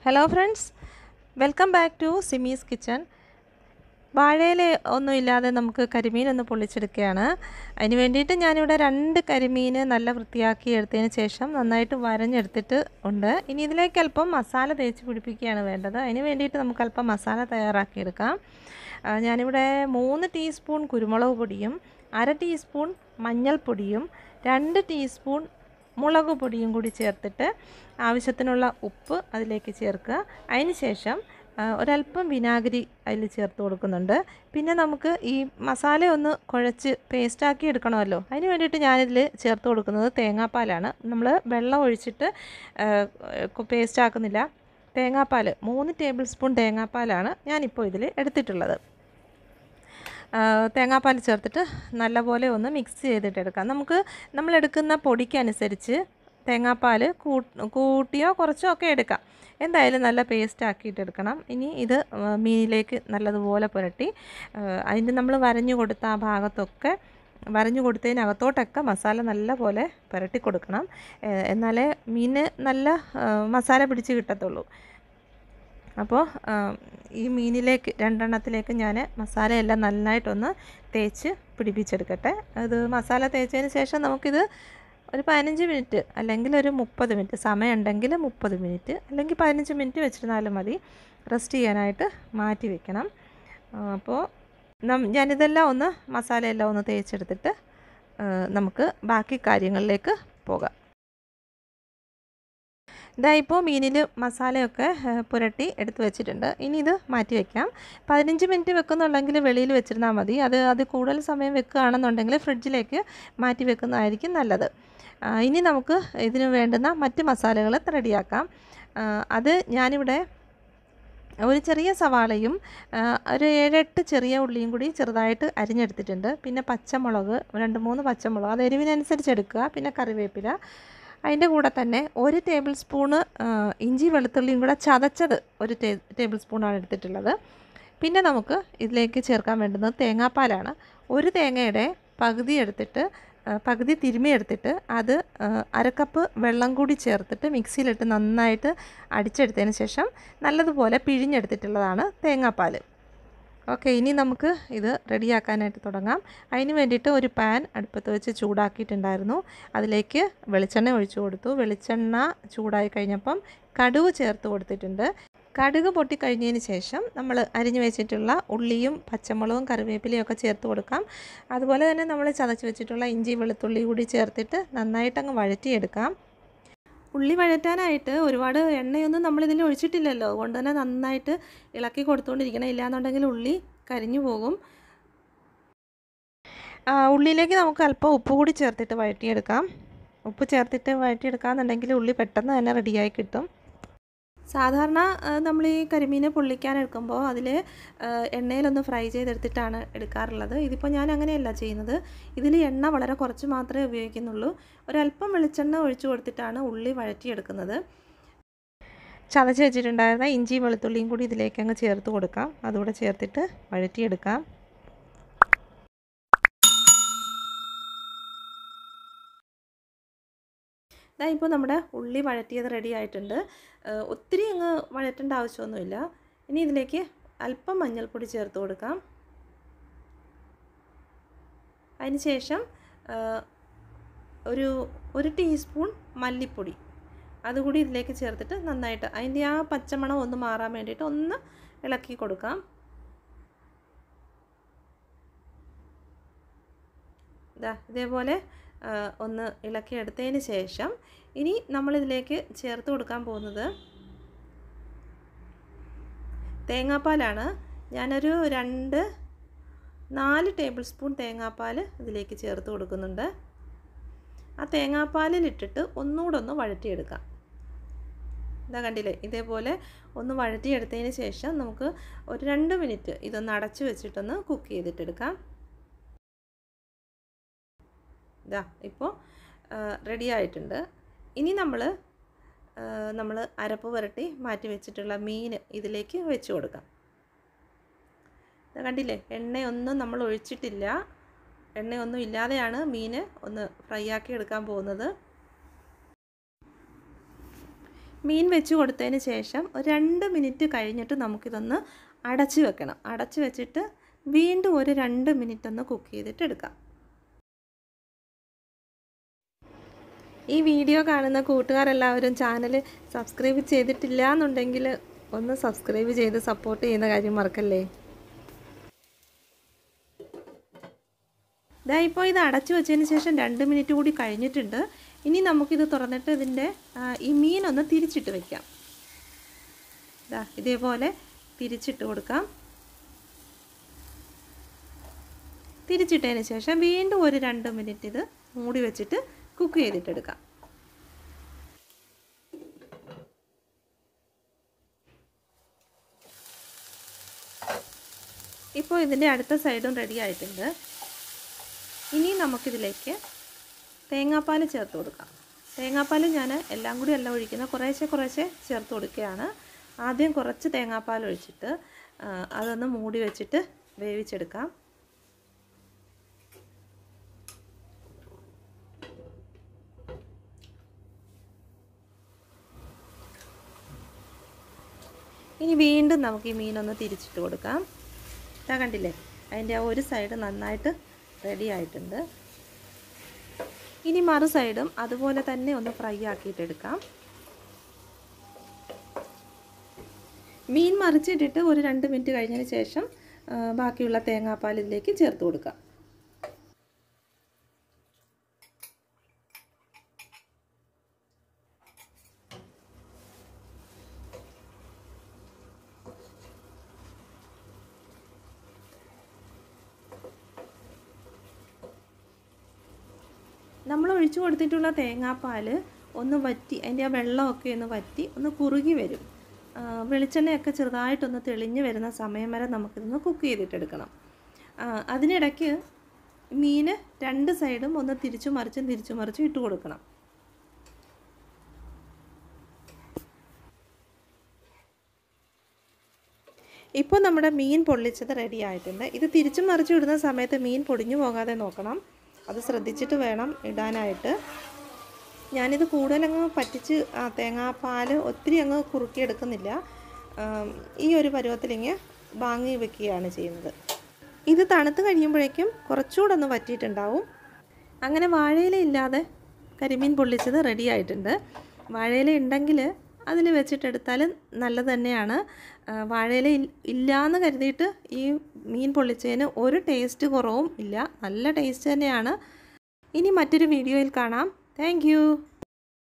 hello friends welcome back to Simi's kitchen വാഴയില ഒന്നും ഇല്ലാതെ നമുക്ക് കരിമീൻ ഒന്ന് പൊള്ളിച്ചെടുക്കുകയാണ് അതിന് വേണ്ടിയിട്ട് ഞാനിവിടെ രണ്ട് കരിമീൻ നല്ല വൃത്തിയാക്കി എടുത്തതിന് ശേഷം നന്നായിട്ട് വരഞ്ഞെടുത്തിട്ട് ഉണ്ട് ഇനി ഇതിലേക്ക് അല്പം മസാല തേച്ച് പിടിപ്പിക്കുകയാണ് വേണ്ടത് അതിന് വേണ്ടിയിട്ട് നമുക്ക് അല്പം മസാല തയ്യാറാക്കിയെടുക്കാം ആ, ഞാനിവിടെ മൂന്ന് ടീസ്പൂൺ കുരുമുളക് പൊടിയും അര ടീസ്പൂൺ മഞ്ഞൾപ്പൊടിയും രണ്ട് ടീസ്പൂൺ മുളക് പൊടിയും കൂടി ചേർത്തിട്ട് ആവശ്യത്തിനുള്ള ഉപ്പ് അതിലേക്ക് ചേർക്കുക അതിന് ശേഷം ആ, ഒരല്പം വിനാഗിരി അതിൽ ചേർത്ത് കൊടുക്കുന്നുണ്ട് പിന്നെ നമുക്ക് ഈ മസാല ഒന്ന് കുഴച്ച് പേസ്റ്റാക്കി എടുക്കണമല്ലോ അതിന് വേണ്ടിയിട്ട് ഞാനിതിൽ ചേർത്ത് കൊടുക്കുന്നത് തേങ്ങാപ്പാലാണ് നമ്മൾ വെള്ളം ഒഴിച്ചിട്ട് പേസ്റ്റ് ആക്കുന്നില്ല തേങ്ങാപ്പാൽ മൂന്ന് ടേബിൾ സ്പൂൺ തേങ്ങാപ്പാലാണ് ഞാനിപ്പോൾ ഇതിൽ എടുത്തിട്ടുള്ളത് ആ, തേങ്ങാപ്പാൽ ചേർത്തിട്ട് നല്ലപോലെ ഒന്ന് മിക്സ് ചെയ്തിട്ട് എടുക്കാം നമുക്ക് നമ്മൾ എടുക്കുന്ന പൊടിക്കനുസരിച്ച് തേങ്ങാപ്പാൽ കൂ- കൂട്ടിയോ കുറച്ചോ ഒക്കെ എടുക്കാം എന്തായാലും നല്ല പേസ്റ്റ് ആക്കിയിട്ട് എടുക്കണം ഇനി ഇത് ആ, മീനിലേക്ക് നല്ലതുപോലെ പുരട്ടി ആ, അതിൻ്റെ നമ്മൾ വരഞ്ഞു കൊടുത്ത ആ ഭാഗത്തൊക്കെ വരഞ്ഞു കൊടുത്തതിനകത്തോട്ടൊക്കെ മസാല നല്ലപോലെ പുരട്ടി കൊടുക്കണം ഏ, എന്നാലേ മീന് നല്ല ആ, മസാല പിടിച്ച് കിട്ടത്തുള്ളൂ അപ്പോൾ ഈ മീനിലേക്ക് രണ്ടെണ്ണത്തിലേക്ക് ഞാൻ മസാലയെല്ലാം നന്നായിട്ടൊന്ന് തേച്ച് പിടിപ്പിച്ചെടുക്കട്ടെ അത് മസാല തേച്ചതിന് ശേഷം നമുക്കിത് ഒരു പതിനഞ്ച് മിനിറ്റ് അല്ലെങ്കിൽ ഒരു മുപ്പത് മിനിറ്റ് സമയമുണ്ടെങ്കിൽ മുപ്പത് മിനിറ്റ് അല്ലെങ്കിൽ പതിനഞ്ച് മിനിറ്റ് വെച്ചിരുന്നാലും മതി റെസ്റ്റ് ചെയ്യാനായിട്ട് മാറ്റി വെക്കണം ആ, അപ്പോൾ നം- ഞാനിതെല്ലാം ഒന്ന് മസാലയെല്ലാം ഒന്ന് തേച്ചെടുത്തിട്ട് ആ, നമുക്ക് ബാക്കി കാര്യങ്ങളിലേക്ക് പോകാം ഇതാ ഇപ്പോൾ മീനിൽ മസാലയൊക്കെ ആ, പുരട്ടി എടുത്ത് വെച്ചിട്ടുണ്ട് ഇനി ഇത് മാറ്റി വെക്കാം പതിനഞ്ച് മിനിറ്റ് വെക്കുന്നുണ്ടെങ്കിൽ വെളിയിൽ വെച്ചിരുന്നാൽ മതി അത് അത് കൂടുതൽ സമയം വെക്കുകയാണെന്നുണ്ടെങ്കിൽ ഫ്രിഡ്ജിലേക്ക് മാറ്റി വെക്കുന്നതായിരിക്കും നല്ലത് ആ, ഇനി നമുക്ക് ഇതിന് വേണ്ടുന്ന മറ്റ് മസാലകൾ റെഡിയാക്കാം ആ, അത് ഞാനിവിടെ ഒരു ചെറിയ സവാളയും ആ, ഒരു ഏഴെട്ട് ചെറിയ ഉള്ളിയും കൂടി ചെറുതായിട്ട് അരിഞ്ഞെടുത്തിട്ടുണ്ട് പിന്നെ പച്ചമുളക് രണ്ട് മൂന്ന് പച്ചമുളക് അത് എരിവിനനുസരിച്ച് എടുക്കുക പിന്നെ കറിവേപ്പില അതിൻ്റെ കൂടെ തന്നെ ഒരു ടേബിൾ സ്പൂണ് ആ, ഇഞ്ചി വെളുത്തുള്ളിയും കൂടെ ചതച്ചത് ഒരു ടേ ടേബിൾ സ്പൂണാണ് എടുത്തിട്ടുള്ളത് പിന്നെ നമുക്ക് ഇതിലേക്ക് ചേർക്കാൻ വേണ്ടുന്നത് തേങ്ങാപ്പാലാണ് ഒരു തേങ്ങയുടെ പകുതി എടുത്തിട്ട് ആ, പകുതി തിരുമ്മി എടുത്തിട്ട് അത് ആ, അരക്കപ്പ് വെള്ളം കൂടി ചേർത്തിട്ട് മിക്സിയിലിട്ട് നന്നായിട്ട് അടിച്ചെടുത്തതിന് ശേഷം നല്ലതുപോലെ പിഴിഞ്ഞെടുത്തിട്ടുള്ളതാണ് തേങ്ങാപ്പാൽ ഓക്കെ ഇനി നമുക്ക് ഇത് റെഡിയാക്കാനായിട്ട് തുടങ്ങാം അതിന് വേണ്ടിയിട്ട് ഒരു പാൻ അടുപ്പത്ത് വെച്ച് ചൂടാക്കിയിട്ടുണ്ടായിരുന്നു അതിലേക്ക് വെളിച്ചെണ്ണ ഒഴിച്ചു കൊടുത്തു വെളിച്ചെണ്ണ ചൂടായി കഴിഞ്ഞപ്പം കടുക് ചേർത്ത് കൊടുത്തിട്ടുണ്ട് കടുക് പൊട്ടിക്കഴിഞ്ഞതിന് ശേഷം നമ്മൾ അരിഞ്ഞു വെച്ചിട്ടുള്ള ഉള്ളിയും പച്ചമുളകും കറിവേപ്പിലയും ഒക്കെ ചേർത്ത് കൊടുക്കാം അതുപോലെ തന്നെ നമ്മൾ ചതച്ച് വെച്ചിട്ടുള്ള ഇഞ്ചി വെളുത്തുള്ളി കൂടി ചേർത്തിട്ട് നന്നായിട്ടങ്ങ് വഴറ്റിയെടുക്കാം ഉള്ളി വഴറ്റാനായിട്ട് ഒരുപാട് എണ്ണയൊന്നും നമ്മളിതിൽ ഒഴിച്ചിട്ടില്ലല്ലോ അതുകൊണ്ട് തന്നെ നന്നായിട്ട് ഇളക്കി കൊടുത്തുകൊണ്ടിരിക്കണം ഇല്ലാന്നുണ്ടെങ്കിൽ ഉള്ളി കരിഞ്ഞു പോകും ആ, ഉള്ളിയിലേക്ക് നമുക്ക് അല്പം ഉപ്പ് കൂടി ചേർത്തിട്ട് വഴറ്റിയെടുക്കാം ഉപ്പ് ചേർത്തിട്ട് വഴറ്റിയെടുക്കാന്നുണ്ടെങ്കിൽ ഉള്ളി പെട്ടെന്ന് തന്നെ റെഡിയായി കിട്ടും സാധാരണ നമ്മൾ ഈ കരിമീൻ പൊള്ളിക്കാൻ എടുക്കുമ്പോൾ അതിൽ എണ്ണയിലൊന്ന് ഫ്രൈ ചെയ്തെടുത്തിട്ടാണ് എടുക്കാറുള്ളത് ഇതിപ്പോൾ ഞാൻ അങ്ങനെയല്ല ചെയ്യുന്നത് ഇതിൽ എണ്ണ വളരെ കുറച്ച് മാത്രമേ ഉപയോഗിക്കുന്നുള്ളൂ ഒരല്പം വെളിച്ചെണ്ണ ഒഴിച്ചു കൊടുത്തിട്ടാണ് ഉള്ളി വഴറ്റിയെടുക്കുന്നത് ചതച്ച് വെച്ചിട്ടുണ്ടായിരുന്ന ഇഞ്ചി വെളുത്തുള്ളിയും കൂടി ഇതിലേക്ക് അങ്ങ് ചേർത്ത് കൊടുക്കാം അതുകൂടെ ചേർത്തിട്ട് വഴറ്റിയെടുക്കാം ഇതാ ഇപ്പോൾ നമ്മുടെ ഉള്ളി വഴറ്റിയത് റെഡി ആയിട്ടുണ്ട് ഏഹ് ഒത്തിരി അങ്ങ് വഴറ്റേണ്ട ആവശ്യമൊന്നുമില്ല ഇനി ഇതിലേക്ക് അല്പം മഞ്ഞൾപ്പൊടി ചേർത്ത് കൊടുക്കാം അതിന് ശേഷം ഏഹ് ഒരു ഒരു ടീസ്പൂൺ മല്ലിപ്പൊടി അതുകൂടി ഇതിലേക്ക് ചേർത്തിട്ട് നന്നായിട്ട് അതിൻ്റെ ആ പച്ചമണം ഒന്ന് മാറാൻ വേണ്ടിയിട്ട് ഒന്ന് ഇളക്കി കൊടുക്കാം ഇതാ ഇതേപോലെ ആ, ഒന്ന് ഇളക്കിയെടുത്തതിന് ശേഷം ഇനി നമ്മളിതിലേക്ക് ചേർത്ത് കൊടുക്കാൻ പോകുന്നത് തേങ്ങാപ്പാലാണ് ഞാനൊരു രണ്ട് നാല് ടേബിൾ സ്പൂൺ തേങ്ങാപ്പാൽ ഇതിലേക്ക് ചേർത്ത് കൊടുക്കുന്നുണ്ട് ആ തേങ്ങാപ്പാലിലിട്ടിട്ട് ഒന്നുകൂടെ ഒന്ന് വഴറ്റിയെടുക്കാം ഇതാ കണ്ടില്ലേ ഇതേപോലെ ഒന്ന് വഴറ്റിയെടുത്തതിന് ശേഷം നമുക്ക് ഒരു രണ്ട് മിനിറ്റ് ഇതൊന്ന് അടച്ചു വെച്ചിട്ടൊന്ന് കുക്ക് ചെയ്തിട്ടെടുക്കാം ഇതാ ഇപ്പോൾ റെഡി ആയിട്ടുണ്ട് ഇനി നമ്മൾ നമ്മൾ അരപ്പ് പുരട്ടി മാറ്റി വെച്ചിട്ടുള്ള മീൻ ഇതിലേക്ക് വെച്ച് കൊടുക്കാം ഇത് കണ്ടില്ലേ എണ്ണയൊന്നും നമ്മൾ ഒഴിച്ചിട്ടില്ല എണ്ണയൊന്നും ഇല്ലാതെയാണ് മീൻ ഒന്ന് ഫ്രൈ ആക്കി എടുക്കാൻ പോകുന്നത് മീൻ വെച്ച് കൊടുത്തതിന് ശേഷം ഒരു രണ്ട് മിനിറ്റ് കഴിഞ്ഞിട്ട് നമുക്കിതൊന്ന് അടച്ച് വെക്കണം അടച്ച് വെച്ചിട്ട് വീണ്ടും ഒരു രണ്ട് മിനിറ്റ് ഒന്ന് കുക്ക് ചെയ്തിട്ട് എടുക്കാം ഈ വീഡിയോ കാണുന്ന കൂട്ടുകാരെല്ലാവരും ചാനൽ സബ്സ്ക്രൈബ് ചെയ്തിട്ടില്ല എന്നുണ്ടെങ്കിൽ ഒന്ന് സബ്സ്ക്രൈബ് ചെയ്ത് സപ്പോർട്ട് ചെയ്യുന്ന കാര്യം മറക്കല്ലേ ഇതാ ഇപ്പോൾ ഇത് അടച്ചു വെച്ചതിന് ശേഷം രണ്ട് മിനിറ്റ് കൂടി കഴിഞ്ഞിട്ടുണ്ട് ഇനി നമുക്കിത് തുറന്നിട്ട് ഇതിൻ്റെ ഈ മീനൊന്ന് തിരിച്ചിട്ട് വെക്കാം ഇതാ ഇതേപോലെ തിരിച്ചിട്ട് കൊടുക്കാം തിരിച്ചിട്ടതിന് ശേഷം വീണ്ടും ഒരു രണ്ട് മിനിറ്റ് ഇത് മൂടി വെച്ചിട്ട് കുക്ക് ചെയ്തിട്ടെടുക്കാം ഇപ്പോൾ ഇതിൻ്റെ അടുത്ത സൈഡും റെഡി ആയിട്ടുണ്ട് ഇനി നമുക്കിതിലേക്ക് തേങ്ങാപ്പാൽ ചേർത്ത് കൊടുക്കാം തേങ്ങാപ്പാൽ ഞാൻ എല്ലാം കൂടി അല്ല ഒഴിക്കുന്നത് കുറേശ്ശെ കുറേശ്ശെ ചേർത്ത് കൊടുക്കുകയാണ് ആദ്യം കുറച്ച് തേങ്ങാപ്പാൽ ഒഴിച്ചിട്ട് അതൊന്ന് മൂടി വെച്ചിട്ട് വേവിച്ചെടുക്കാം ഇനി വീണ്ടും നമുക്ക് ഈ മീനൊന്ന് തിരിച്ചിട്ട് കൊടുക്കാം ഇതാ കണ്ടില്ലേ അതിൻ്റെ ആ ഒരു സൈഡ് നന്നായിട്ട് റെഡി ആയിട്ടുണ്ട് ഇനി മറു സൈഡും അതുപോലെ തന്നെ ഒന്ന് ഫ്രൈ ആക്കിയിട്ടെടുക്കാം മീൻ മറിച്ചിട്ടിട്ട് ഒരു രണ്ട് മിനിറ്റ് കഴിഞ്ഞതിന് ശേഷം ബാക്കിയുള്ള തേങ്ങാപ്പാൽ ഇതിലേക്ക് ചേർത്ത് കൊടുക്കാം നമ്മൾ ഒഴിച്ചു കൊടുത്തിട്ടുള്ള തേങ്ങാപ്പാൽ ഒന്ന് വറ്റി അതിൻ്റെ ആ വെള്ളമൊക്കെ ഒന്ന് വറ്റി ഒന്ന് കുറുകി വരും വെളിച്ചെണ്ണയൊക്കെ ചെറുതായിട്ടൊന്ന് തെളിഞ്ഞ് വരുന്ന സമയം വരെ നമുക്കിതൊന്ന് കുക്ക് ചെയ്തിട്ടെടുക്കണം അതിനിടയ്ക്ക് മീൻ രണ്ട് സൈഡും ഒന്ന് തിരിച്ചു മറിച്ചും തിരിച്ചു മറിച്ചും ഇട്ട് കൊടുക്കണം ഇപ്പോൾ നമ്മുടെ മീൻ പൊള്ളിച്ചത് റെഡി ആയിട്ടുണ്ട് ഇത് തിരിച്ചു മറിച്ചു ഇടുന്ന സമയത്ത് മീൻ പൊടിഞ്ഞു പോകാതെ നോക്കണം അത് ശ്രദ്ധിച്ചിട്ട് വേണം ഇടാനായിട്ട് ഞാനിത് കൂടുതലങ്ങ് പറ്റിച്ച് തേങ്ങാപ്പാൽ ഒത്തിരി അങ്ങ് കുറുക്കിയെടുക്കുന്നില്ല ഈ ഒരു പരുവത്തിലിങ്ങ് വാങ്ങി വെക്കുകയാണ് ചെയ്യുന്നത് ഇത് തണുത്ത് കഴിയുമ്പോഴേക്കും കുറച്ചുകൂടെ ഒന്ന് വറ്റിയിട്ടുണ്ടാവും അങ്ങനെ വാഴയില ഇല്ലാതെ കരിമീൻ പൊള്ളിച്ചത് റെഡി ആയിട്ടുണ്ട് വാഴയില ഉണ്ടെങ്കിൽ അതിൽ വെച്ചിട്ടെടുത്താൽ നല്ലത് തന്നെയാണ് വാഴയില ഇല്ലയെന്ന് കരുതിയിട്ട് ഈ മീൻ പൊള്ളിച്ചതിന് ഒരു ടേസ്റ്റ് കുറവും ഇല്ല നല്ല ടേസ്റ്റ് തന്നെയാണ് ഇനി മറ്റൊരു വീഡിയോയിൽ കാണാം താങ്ക്